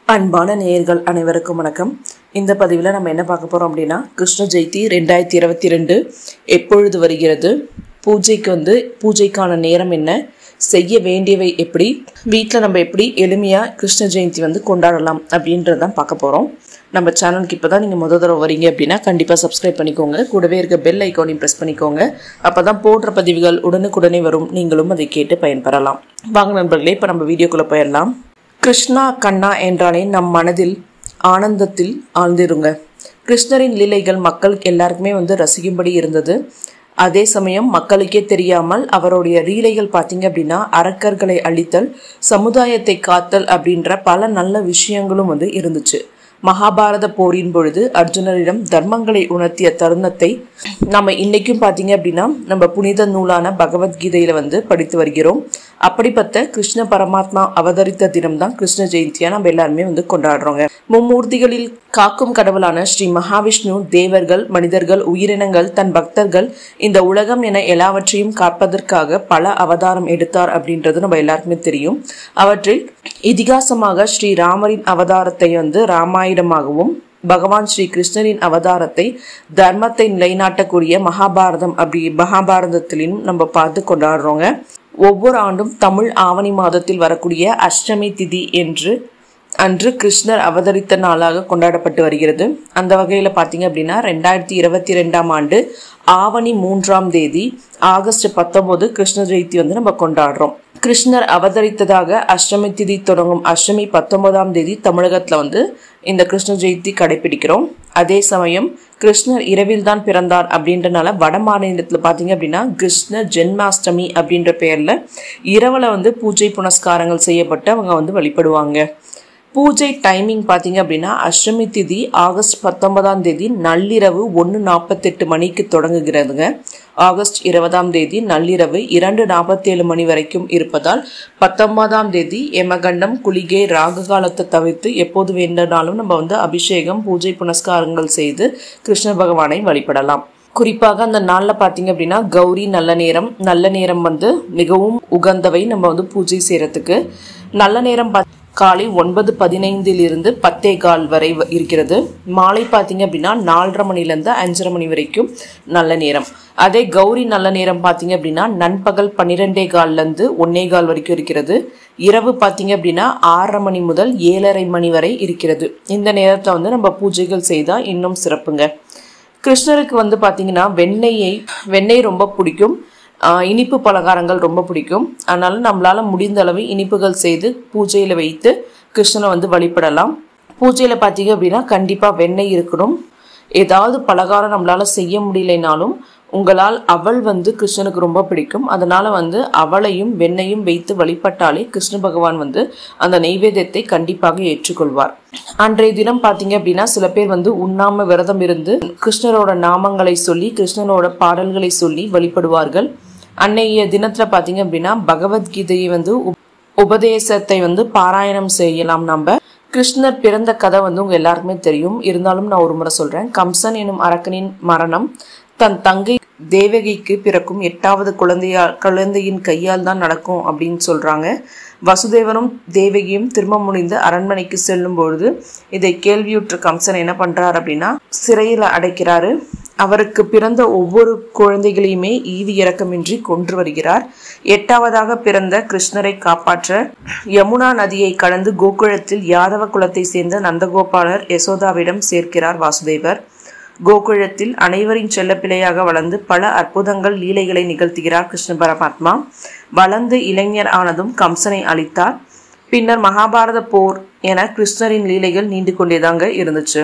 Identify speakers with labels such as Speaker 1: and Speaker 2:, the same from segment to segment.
Speaker 1: அன்பான நேயர்கள் அனைவருக்கும் வணக்கம் இந்த பதிவில் நம்ம என்ன பார்க்க போகிறோம் அப்படின்னா கிருஷ்ண ஜெயந்தி ரெண்டாயிரத்தி இருபத்தி ரெண்டு எப்பொழுது வருகிறது பூஜைக்கு வந்து பூஜைக்கான நேரம் என்ன செய்ய வேண்டியவை எப்படி வீட்டில் நம்ம எப்படி எளிமையாக கிருஷ்ண ஜெயந்தி வந்து கொண்டாடலாம் அப்படின்றது தான் பார்க்க போகிறோம் நம்ம சேனலுக்கு இப்போ தான் நீங்கள் முத தடவை வரீங்க அப்படின்னா கண்டிப்பாக சப்ஸ்கிரைப் பண்ணிக்கோங்க கூடவே இருக்க பெல் ஐக்கானையும் ப்ரெஸ் பண்ணிக்கோங்க அப்போ தான் போடுற பதிவுகள் உடனுக்குடனே வரும் நீங்களும் அதை கேட்டு பயன்பெறலாம் வாங்க நண்பர்களே இப்போ நம்ம வீடியோக்குள்ளே போயிடலாம் கிருஷ்ணா கண்ணா என்றாலே நம் மனதில் ஆனந்தத்தில் ஆழ்ந்திருங்க கிருஷ்ணரின் லீலைகள் மக்கள் எல்லாருக்குமே வந்து ரசிக்கும்படி இருந்தது அதே சமயம் மக்களுக்கே தெரியாமல் அவருடைய லீலைகள் பார்த்தீங்க அப்படின்னா அரக்கர்களை அழித்தல் சமுதாயத்தை காத்தல் அப்படின்ற பல நல்ல விஷயங்களும் வந்து இருந்துச்சு மகாபாரத போரின் பொழுது அர்ஜுனரிடம் தர்மங்களை உணர்த்திய தருணத்தை நம்ம இன்னைக்கும் பார்த்தீங்க அப்படின்னா நம்ம புனித நூலான பகவத்கீதையில வந்து படித்து வருகிறோம் அப்படிப்பட்ட கிருஷ்ண பரமாத்மா அவதரித்த தினம் தான் கிருஷ்ண ஜெயந்தியா நம்ம எல்லாருமே வந்து கொண்டாடுறோங்க மும்மூர்த்திகளில் காக்கும் கடவுளான ஸ்ரீ மகாவிஷ்ணு தேவர்கள் மனிதர்கள் உயிரினங்கள் தன் பக்தர்கள் இந்த உலகம் என எல்லாவற்றையும் காப்பதற்காக பல அவதாரம் எடுத்தார் அப்படின்றது நம்ம எல்லாருக்குமே தெரியும் அவற்றில் இதிகாசமாக ஸ்ரீ ராமரின் அவதாரத்தை வந்து ராமாயணமாகவும் பகவான் ஸ்ரீ கிருஷ்ணரின் அவதாரத்தை தர்மத்தை நிலைநாட்டக்கூடிய மகாபாரதம் அப்படி மகாபாரதத்திலும் நம்ம பார்த்து கொண்டாடுறோங்க ஒவ்வொரு ஆண்டும் தமிழ் ஆவணி மாதத்தில் வரக்கூடிய அஷ்டமி திதி என்று அன்று கிருஷ்ணர் அவதரித்த நாளாக கொண்டாடப்பட்டு வருகிறது அந்த வகையில் பார்த்தீங்க அப்படின்னா ரெண்டாயிரத்தி இருபத்தி ரெண்டாம் ஆண்டு ஆவணி மூன்றாம் தேதி ஆகஸ்ட் பத்தொன்பது கிருஷ்ண ஜெயந்தி வந்து நம்ம கொண்டாடுறோம் கிருஷ்ணர் அவதரித்ததாக அஷ்டமி திதி தொடங்கும் அஷ்டமி பத்தொன்பதாம் தேதி தமிழகத்தில் வந்து இந்த கிருஷ்ண ஜெயந்தி கடைபிடிக்கிறோம் அதே சமயம் கிருஷ்ணர் இரவில் தான் பிறந்தார் அப்படின்றனால வட மாநிலத்தில் பார்த்தீங்க அப்படின்னா கிருஷ்ண ஜென்மாஷ்டமி அப்படின்ற பெயரில் இரவில் வந்து பூஜை புனஸ்காரங்கள் செய்யப்பட்டு அவங்க வந்து வழிபடுவாங்க பூஜை டைமிங் பார்த்தீங்க அப்படின்னா அஷ்டமி திதி ஆகஸ்ட் பத்தொன்பதாம் தேதி நள்ளிரவு ஒன்று நாற்பத்தெட்டு மணிக்கு தொடங்குகிறதுங்க ஆகஸ்ட் இருபதாம் தேதி நள்ளிரவு இரண்டு நாற்பத்தேழு மணி வரைக்கும் இருப்பதால் பத்தொன்பதாம் தேதி யமகண்டம் குளிகை ராகு காலத்தை தவிர்த்து எப்போது வேண்டுனாலும் நம்ம வந்து அபிஷேகம் பூஜை புனஸ்காரங்கள் செய்து கிருஷ்ண பகவானை வழிபடலாம் குறிப்பாக அந்த நாளில் பார்த்தீங்க அப்படின்னா கௌரி நல்ல நேரம் நல்ல நேரம் வந்து மிகவும் உகந்தவை நம்ம வந்து பூஜை செய்கிறதுக்கு நல்ல நேரம் பார்த்து காலை ஒன்பது பதினைந்தில் இருந்து பத்தே கால் வரை இருக்கிறது மாலை பார்த்தீங்க அப்படின்னா நாலரை மணிலேருந்து அஞ்சரை மணி வரைக்கும் நல்ல நேரம் அதே கௌரி நல்ல நேரம் பார்த்தீங்க அப்படின்னா நண்பகல் பன்னிரெண்டே கால்லேருந்து ஒன்னே கால் வரைக்கும் இருக்கிறது இரவு பார்த்தீங்க அப்படின்னா ஆறரை மணி முதல் ஏழரை மணி வரை இருக்கிறது இந்த நேரத்தில் வந்து நம்ம பூஜைகள் செய்தால் இன்னும் சிறப்புங்க கிருஷ்ணருக்கு வந்து பார்த்தீங்கன்னா வெண்ணெயை வெண்ணெய் ரொம்ப பிடிக்கும் இனிப்பு பலகாரங்கள் ரொம்ப பிடிக்கும் அதனால நம்மளால முடிந்த அளவு இனிப்புகள் செய்து பூஜையில் வைத்து கிருஷ்ணனை வந்து வழிபடலாம் பூஜையில் பார்த்தீங்க அப்படின்னா கண்டிப்பாக வெண்ணெய் இருக்கணும் ஏதாவது பலகாரம் நம்மளால செய்ய முடியலைனாலும் உங்களால் அவள் வந்து கிருஷ்ணனுக்கு ரொம்ப பிடிக்கும் அதனால வந்து அவளையும் வெண்ணையும் வைத்து வழிபட்டாலே கிருஷ்ண பகவான் வந்து அந்த நெய்வேத்தியத்தை கண்டிப்பாக ஏற்றுக்கொள்வார் அன்றைய தினம் பார்த்தீங்க அப்படின்னா சில பேர் வந்து உண்ணாம விரதம் இருந்து கிருஷ்ணரோட நாமங்களை சொல்லி கிருஷ்ணனோட பாடல்களை சொல்லி வழிபடுவார்கள் அன்னைய தினத்துல பார்த்தீங்க அப்படின்னா பகவத்கீதையை வந்து உபதேசத்தை வந்து பாராயணம் செய்யலாம் நம்ம கிருஷ்ணர் பிறந்த கதை வந்து உங்க எல்லாருக்குமே தெரியும் இருந்தாலும் நான் ஒரு முறை சொல்றேன் கம்சன் எனும் அரக்கனின் மரணம் தன் தங்கை தேவகிக்கு பிறக்கும் எட்டாவது குழந்தையா குழந்தையின் கையால் தான் நடக்கும் அப்படின்னு சொல்றாங்க வசுதேவனும் தேவகியும் திரும்ப முடிந்து அரண்மனைக்கு செல்லும் பொழுது இதை கேள்வியுற்ற கம்சன் என்ன பண்றார் அப்படின்னா சிறையில் அடைக்கிறாரு அவருக்கு பிறந்த ஒவ்வொரு குழந்தைகளையுமே ஈவி இறக்கமின்றி கொன்று வருகிறார் எட்டாவதாக பிறந்த கிருஷ்ணரை காப்பாற்ற யமுனா நதியை கடந்து கோகுலத்தில் யாதவ குலத்தை சேர்ந்த நந்தகோபாலர் யசோதாவிடம் சேர்க்கிறார் வாசுதேவர் கோகுலத்தில் அனைவரின் செல்லப்பிள்ளையாக வளர்ந்து பல அற்புதங்கள் லீலைகளை நிகழ்த்துகிறார் கிருஷ்ண பரமாத்மா வளர்ந்து இளைஞர் ஆனதும் கம்சனை அழித்தார் பின்னர் மகாபாரத போர் என கிருஷ்ணரின் லீலைகள் நீண்டு கொண்டேதாங்க இருந்துச்சு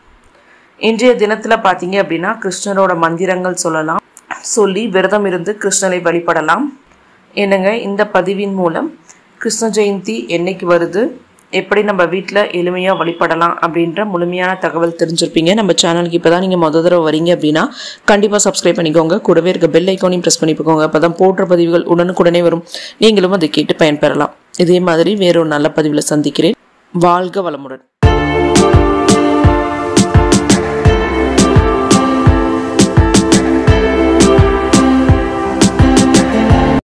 Speaker 1: இன்றைய தினத்தில் பார்த்தீங்க அப்படின்னா கிருஷ்ணரோட மந்திரங்கள் சொல்லலாம் சொல்லி விரதம் இருந்து கிருஷ்ணரை வழிபடலாம் என்னங்க இந்த பதிவின் மூலம் கிருஷ்ண ஜெயந்தி என்னைக்கு வருது எப்படி நம்ம வீட்டில் எளிமையாக வழிபடலாம் அப்படின்ற முழுமையான தகவல் தெரிஞ்சிருப்பீங்க நம்ம சேனலுக்கு இப்போ தான் நீங்கள் முத தடவை வரீங்க அப்படின்னா கண்டிப்பாக சப்ஸ்கிரைப் பண்ணிக்கோங்க கூடவே இருக்க பெல் ஐக்கானையும் ப்ரெஸ் பண்ணிக்கோங்க அப்போ தான் போடுற பதிவுகள் உடனுக்குடனே வரும் நீங்களும் அதை கேட்டு பயன்பெறலாம் இதே மாதிரி வேறொரு நல்ல பதிவில் சந்திக்கிறேன் வாழ்க வளமுடன்